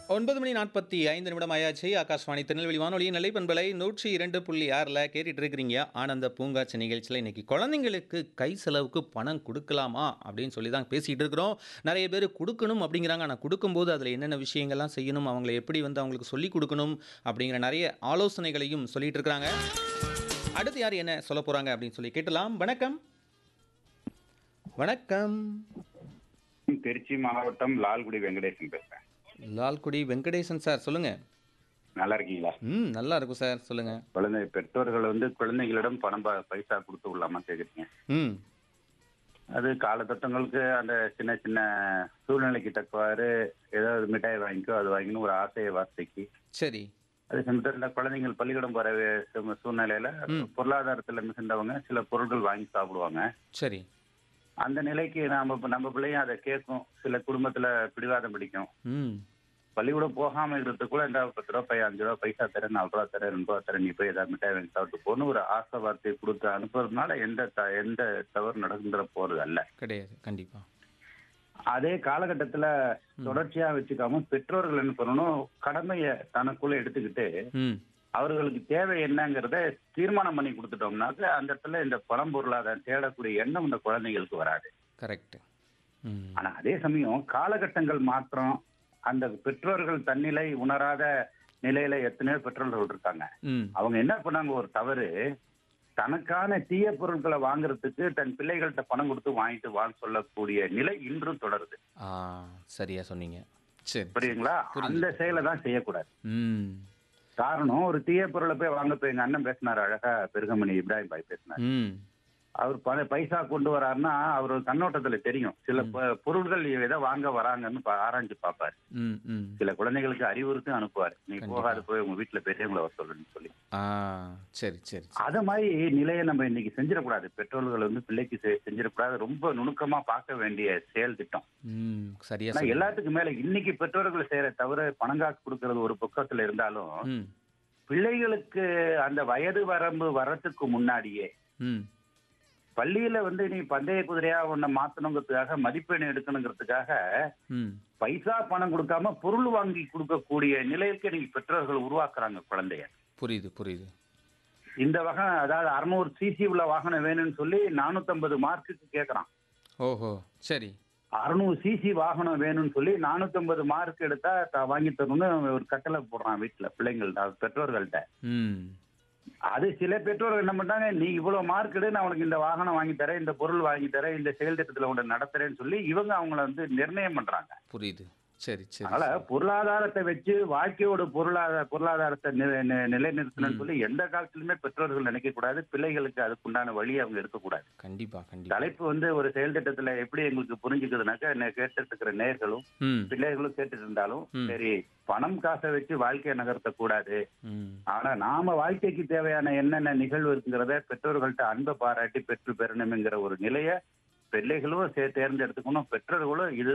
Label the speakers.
Speaker 1: ஒன்பது மணி நாற்பத்தி ஐந்து நிமிடம் ஆயாச்சு ஆகாஷ்வாணி திருநெல்வேலி வானொலியின் நிலைப்பண்பலை நூற்றி இரண்டு புள்ளி ஆறில் கேட்டுட்டு இருக்கிறீங்க ஆனந்த பூங்காட்சி நிகழ்ச்சியில் இன்னைக்கு குழந்தைங்களுக்கு கை செலவுக்கு பணம் கொடுக்கலாமா அப்படின்னு சொல்லி தான் பேசிகிட்டு இருக்கிறோம் நிறைய பேர் கொடுக்கணும் அப்படிங்கிறாங்க ஆனால் கொடுக்கும்போது அதில் என்னென்ன விஷயங்கள்லாம் செய்யணும் அவங்கள எப்படி வந்து அவங்களுக்கு சொல்லி கொடுக்கணும் அப்படிங்கிற நிறைய ஆலோசனைகளையும் சொல்லிட்டு இருக்கிறாங்க அடுத்து யார் என்ன சொல்ல போகிறாங்க அப்படின்னு சொல்லி கேட்டலாம் வணக்கம் வணக்கம்
Speaker 2: திருச்சி மாவட்டம் லால்குடி வெங்கடேசன் பேசுறேன்
Speaker 1: லால்குடி வெங்கடேசன் சார் சொல்லுங்கள்
Speaker 2: நல்லா இருக்கீங்களா
Speaker 1: ம் நல்லா இருக்கும் சார் சொல்லுங்கள்
Speaker 2: குழந்தை பெற்றோர்கள் வந்து குழந்தைகளிடம் பணம் ப- பைசா கொடுத்து விடலாமா கேக்குறீங்க
Speaker 1: ம்
Speaker 2: அது காலகட்டங்களுக்கு அந்த சின்ன சின்ன சூழ்நிலைக்கு தக்கவாறு ஏதாவது மிட்டாய் வாங்கிக்கோ அது வாங்கின்னு ஒரு ஆசையை வார்த்தைக்கு
Speaker 1: சரி
Speaker 2: அது சமயத்தில் குழந்தைகள் பள்ளிக்கூடம் போற வே- சூ- சூழ்நிலையில பொருளாதாரத்துல மிகுந்தவங்க சில பொருட்கள் வாங்கி சாப்பிடுவாங்க
Speaker 1: சரி
Speaker 2: அந்த நிலைக்கு நாம இப்ப நம்ம பிள்ளையும் அதை கேட்கும் சில குடும்பத்துல பிடிவாதம் பிடிக்கும்
Speaker 1: ம்
Speaker 2: பள்ளிக்கூடம் போகாம இருக்கிறதுக்குள்ள இந்த பத்து ரூபா பை அஞ்சு ரூபா பைசா தரேன் நாலு ரூபா தரேன் ரெண்டு ரூபா தரேன் நீ போய் ஏதாவது மிட்டாய் வாங்கி சாப்பிட்டு போன்னு ஒரு ஆசை வார்த்தையை கொடுத்து அனுப்புறதுனால எந்த த- எந்த தவறு நடந்துற போறது அல்ல
Speaker 1: கிடையாது கண்டிப்பா
Speaker 2: அதே காலகட்டத்துல தொடர்ச்சியா வச்சுக்காம பெற்றோர்கள் என்ன பண்ணணும் கடமையை தனக்குள்ள எடுத்துக்கிட்டு
Speaker 1: ம்
Speaker 2: அவர்களுக்கு தேவை என்னங்கிறத தீர்மானம் பண்ணி கொடுத்துட்டோம்னாக்க அந்த இடத்துல இந்த பணம் பொருளாதாரம் தேடக்கூடிய எண்ணம் இந்த குழந்தைகளுக்கு வராது
Speaker 1: கரெக்ட் ம்
Speaker 2: ஆனா அதே சமயம் காலகட்டங்கள் மாற்றம் அந்த பெற்றோர்கள் தன்னிலை உணராத நிலையில எத்தனையோ பெற்றோர்கள் இருக்காங்க
Speaker 1: ம்
Speaker 2: அவங்க என்ன பண்ணாங்க ஒரு தவறு தனக்கான தீய பொருட்களை வாங்குறதுக்கு தன் பிள்ளைகள்கிட்ட பணம் கொடுத்து வாங்கிட்டு வான்னு சொல்லக்கூடிய நிலை இன்றும் தொடருது
Speaker 1: ஆ சரியா சொன்னீங்க சரி
Speaker 2: புரியுதுங்களா அந்த செயலை தான் செய்யக்கூடாது
Speaker 1: ம்
Speaker 2: காரணம் ஒரு தீய பொருளை போய் வாங்க போய் எங்க அண்ணன் பேசினாரு அழகா பெருகமணி இப்ராஹிம் பாய் பேசினார்
Speaker 1: ம்
Speaker 2: அவர் பண- பைசா கொண்டு வராருன்னா அவர் கண்ணோட்டத்துல தெரியும் சில பொ- பொருட்கள் எதை வாங்க வராங்கன்னு பா- ஆராய்ஞ்சு பார்ப்பாரு
Speaker 1: ம் ம்
Speaker 2: சில குழந்தைகளுக்கு அறிவுறுத்தி அனுப்புவார் நீ
Speaker 1: கண்டிப்பா.
Speaker 2: போகாது போய் உங்க வீட்டுல பெரியவங்கள வர சொல்லுன்னு சொல்லி
Speaker 1: ஆ சரி சரி சரி.
Speaker 2: அத மாதிரி நிலையை நம்ம இன்னைக்கு செஞ்சிடக்கூடாது பெற்றோர்கள் வந்து பிள்ளைக்கு செ- செஞ்சிடக்கூடாது ரொம்ப நுணுக்கமா பார்க்க வேண்டிய செயல் திட்டம்
Speaker 1: ம் சரியா
Speaker 2: ஆனா
Speaker 1: சொன்னீங்க.
Speaker 2: எல்லாத்துக்கும் மேல இன்னைக்கு பெற்றோர்கள் செய்யற தவிர பணம் காசு கொடுக்கறது ஒரு பக்கத்துல இருந்தாலும்
Speaker 1: ம்
Speaker 2: பிள்ளைகளுக்கு அந்த வயது வரம்பு வர்றதுக்கு முன்னாடியே
Speaker 1: ம்
Speaker 2: பள்ளியில வந்து நீ பந்தய குதிரையா உன்னை மாத்தணுங்கிறதுக்காக மதிப்பெண் எடுக்கணுங்கிறதுக்காக
Speaker 1: ம்
Speaker 2: பைசா பணம் கொடுக்காம பொருள் வாங்கி கொடுக்கக்கூடிய நிலைக்கு நீங்க பெற்றோர்கள் உருவாக்குறாங்க குழந்தைய
Speaker 1: புரியுது புரியுது
Speaker 2: இந்த வகை அதாவது அறுநூறு சிசி உள்ள வாகனம் வேணும்னு சொல்லி 450 மார்க்குக்கு கேட்கறான்
Speaker 1: ஓஹோ சரி
Speaker 2: அறுநூறு சிசி வாகனம் வேணும்னு சொல்லி 450 மார்க் எடுத்தா த- வாங்கி தரணும்னு ஒரு கட்டளை போடுறான் வீட்டுல பிள்ளைங்கள்ட்ட பெற்றோர்கள்ட்ட
Speaker 1: ம்
Speaker 2: அது சில பெற்றோர்கள் என்ன பண்றாங்க நீ இவ்வளவு மார்க் எடு நான் உனக்கு இந்த வாகனம் வாங்கி தரேன் இந்த பொருள் வாங்கி தரேன் இந்த செயல் திட்டத்துல உன்னை நடத்துறேன்னு சொல்லி இவங்க அவங்கள வந்து நிர்ணயம் பண்றாங்க
Speaker 1: புரியுது சரி சரி
Speaker 2: அதனால பொருளாதாரத்தை வச்சு வாழ்க்கையோட பொருளாதார பொருளாதாரத்தை நி- நி- நிலைநிறுத்தணும்னு சொல்லி எந்த காலத்திலுமே பெற்றோர்கள் நினைக்க கூடாது பிள்ளைகளுக்கு அதுக்குண்டான வழி அவங்க இருக்கக்கூடாது
Speaker 1: கண்டிப்பா கண்டிப்பா
Speaker 2: தலைப்பு வந்து ஒரு செயல் திட்டத்துல எப்படி எங்களுக்கு புரிஞ்சுக்குதுனாக்கா என்ன கேட்டுட்டு இருக்கிற நேர்களும்
Speaker 1: ம்
Speaker 2: பிள்ளைகளும் கேட்டுட்டு இருந்தாலும்
Speaker 1: ம்.
Speaker 2: சரி பணம் காசை வச்சு வாழ்க்கையை நகர்த்த கூடாது
Speaker 1: ம்
Speaker 2: ஆனா நாம வாழ்க்கைக்கு தேவையான என்னென்ன நிகழ்வு இருக்குங்கிறத பெற்றோர்கள்ட்ட அன்பை பாராட்டி பெற்று பெறணுங்கிற ஒரு நிலைய பிள்ளைகளும் சே- தேர்ந்தெடுத்துக்கணும் பெற்றோர்களும் இதுதான்